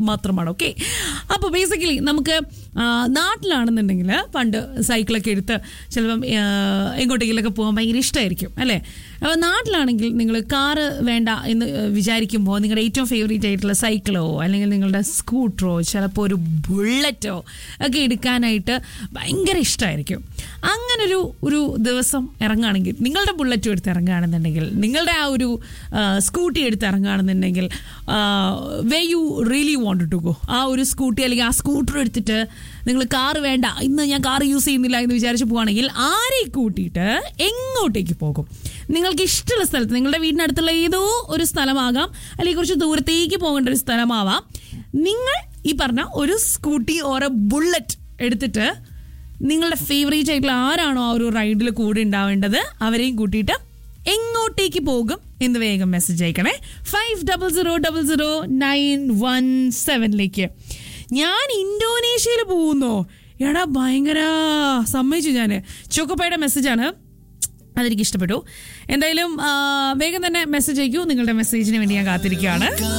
മാത്രമാണ് ഓക്കെ അപ്പോൾ ബേസിക്കലി നമുക്ക് ആ, നാട്ടിലാണെന്നുണ്ടെങ്കിൽ പണ്ട് സൈക്കിളൊക്കെ എടുത്ത് ചിലപ്പം ആ, എങ്ങോട്ടെങ്കിലൊക്കെ പോകാൻ ഭയങ്കര ഇഷ്ടമായിരിക്കും അല്ലേ അപ്പോൾ നാട്ടിലാണെങ്കിൽ നിങ്ങൾ കാറ് വേണ്ട എന്ന് വിചാരിക്കുമ്പോൾ നിങ്ങളുടെ ഏറ്റവും ഫേവറേറ്റ് ആയിട്ടുള്ള സൈക്കിളോ അല്ലെങ്കിൽ നിങ്ങളുടെ സ്കൂട്ടറോ ചിലപ്പോൾ ഒരു ബുള്ളറ്റോ ഒക്കെ എടുക്കാനായിട്ട് ഭയങ്കര ഇഷ്ടമായിരിക്കും അങ്ങനൊരു ഒരു ദിവസം ഇറങ്ങുകയാണെങ്കിൽ നിങ്ങളുടെ ബുള്ളറ്റും എടുത്ത് ഇറങ്ങുകയാണെന്നുണ്ടെങ്കിൽ നിങ്ങളുടെ ആ ഒരു സ്കൂട്ടി എടുത്ത് ഇറങ്ങുകയാണെന്നുണ്ടെങ്കിൽ where you really want to go ആ ഒരു സ്കൂട്ടി അല്ലെങ്കിൽ ആ സ്കൂട്ടർ എടുത്തിട്ട് നിങ്ങൾ കാറ് വേണ്ട ഇന്ന് ഞാൻ കാർ യൂസ് ചെയ്യുന്നില്ല എന്ന് വിചാരിച്ച് പോവുകയാണെങ്കിൽ ആരെ കൂട്ടിയിട്ട് എങ്ങോട്ടേക്ക് പോകും നിങ്ങൾക്ക് ഇഷ്ടമുള്ള സ്ഥലത്ത് നിങ്ങളുടെ വീടിനടുത്തുള്ള ഏതോ ഒരു സ്ഥലമാകാം അല്ലെങ്കിൽ കുറച്ച് ദൂരത്തേക്ക് പോകേണ്ട ഒരു സ്ഥലമാവാം നിങ്ങൾ ഈ പറഞ്ഞ ഒരു സ്കൂട്ടി ഓർ എ ബുള്ളറ്റ് എടുത്തിട്ട് നിങ്ങളുടെ ഫേവറേറ്റ് ആയിട്ടുള്ള ആരാണോ ആ ഒരു റൈഡിൽ കൂടെ ഉണ്ടാവേണ്ടത് അവരെയും കൂട്ടിയിട്ട് എങ്ങോട്ടേക്ക് പോകും എന്ന് വേഗം മെസ്സേജ് അയക്കണേ five double zero double zero nine one സെവനിലേക്ക് ഞാൻ ഇന്തോനേഷ്യയിൽ പോകുന്നോ എടാ ഭയങ്കര സമ്മതിച്ചു ഞാൻ ചോക്കോപ്പയുടെ മെസ്സേജാണ് അതെനിക്ക് ഇഷ്ടപ്പെട്ടു എന്തായാലും ആ, വേഗം തന്നെ മെസ്സേജ് അയക്കൂ നിങ്ങളുടെ മെസ്സേജിന് വേണ്ടി ഞാൻ കാത്തിരിക്കുകയാണ്